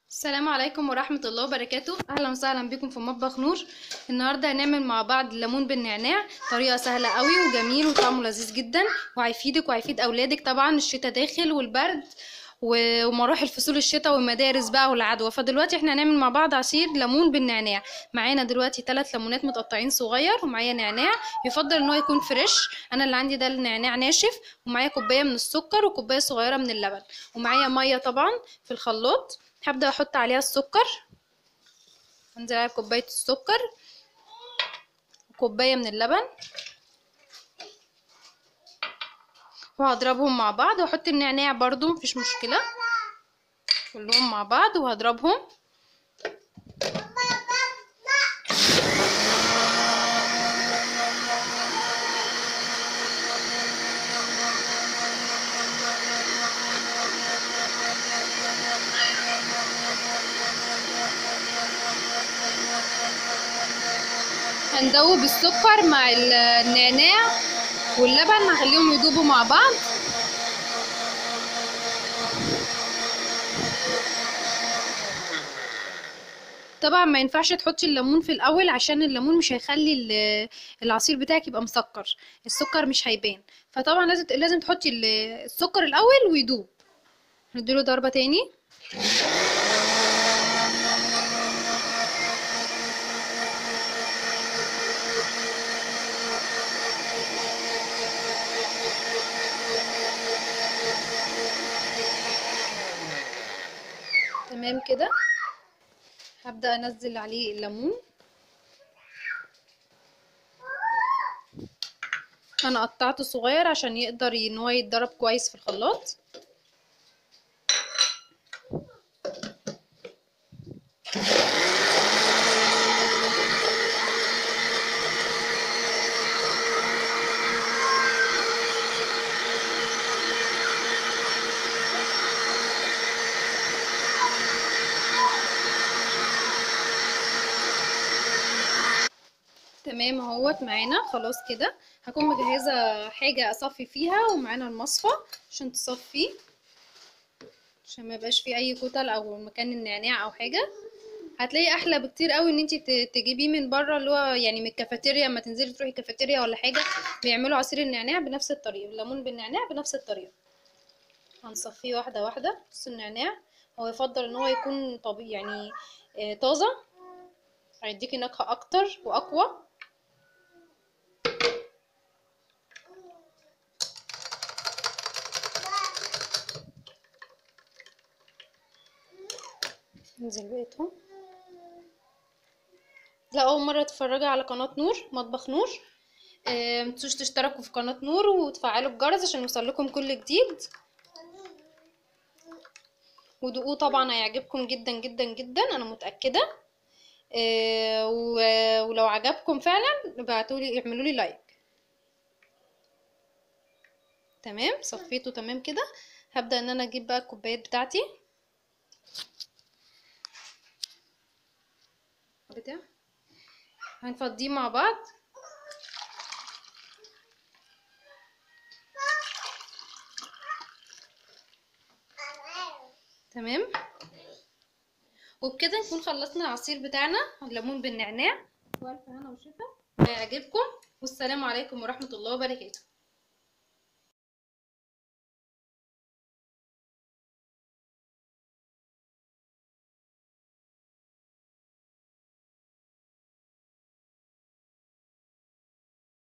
السلام عليكم ورحمة الله وبركاته أهلا وسهلا بكم في مطبخ نور النهاردة هنعمل مع بعض الليمون بالنعناع طريقة سهلة قوي وجميل وطعمه لذيذ جدا وهيفيدك وهيفيد أولادك طبعا الشتاء داخل والبرد و- ومراحل فصول الشتاء والمدارس بقى والعدوى فدلوقتي احنا هنعمل مع بعض عصير ليمون بالنعناع معانا دلوقتي ثلاث ليمونات متقطعين صغير ومعايا نعناع يفضل ان هو يكون فريش انا اللي عندي ده النعناع ناشف ومعايا كوبايه من السكر وكوبايه صغيره من اللبن ومعايا ميه طبعا في الخلاط هبدا احط عليها السكر انزل عليها كوبايه السكر وكوبايه من اللبن وهضربهم مع بعض واحط النعناع برضو مفيش مشكله كلهم مع بعض وهضربهم هندوب السكر مع النعناع واللبن هخليهم يدوبوا مع بعض طبعا ما ينفعش تحطي الليمون في الاول عشان الليمون مش هيخلي ال- العصير بتاعك يبقى مسكر السكر مش هيبان فطبعا لازم لازم تحطي ال- السكر الاول ويدوب نديله ضربه تاني تمام كده هبدأ انزل عليه الليمون انا قطعته صغير عشان يقدر ان هو يتضرب كويس في الخلاط تمام اهوت معانا خلاص كده هكون مجهزه حاجه اصفي فيها ومعانا المصفى عشان تصفي عشان ما يبقاش فيه اي كتل او مكان النعناع او حاجه هتلاقي احلى بكتير قوي ان انت تجيبيه من بره اللي هو يعني من الكافيتيريا اما تنزلي تروحي كافيتيريا ولا حاجه بيعملوا عصير النعناع بنفس الطريقه الليمون بالنعناع بنفس الطريقه هنصفيه واحده واحده بص النعناع هو يفضل ان هو يكون طبيعي يعني آه طازه هيديكي نكهه اكتر واقوى ننزل بقيتهم لا اول مره تتفرجي على قناه نور مطبخ نور آه، متنسوش تشتركوا في قناه نور وتفعلوا الجرس عشان يوصلكم كل جديد ودوقوه طبعا هيعجبكم جدا جدا جدا انا متاكده آه، و- ولو عجبكم فعلا ابعتولي اعملوا لي لايك تمام صفيته تمام كده هبدا ان انا اجيب بقى الكوبايات بتاعتي بتاع هنفضيه مع بعض تمام وبكده نكون خلصنا العصير بتاعنا الليمون بالنعناع والف هنا وشفا ويعجبكم والسلام عليكم ورحمة الله وبركاته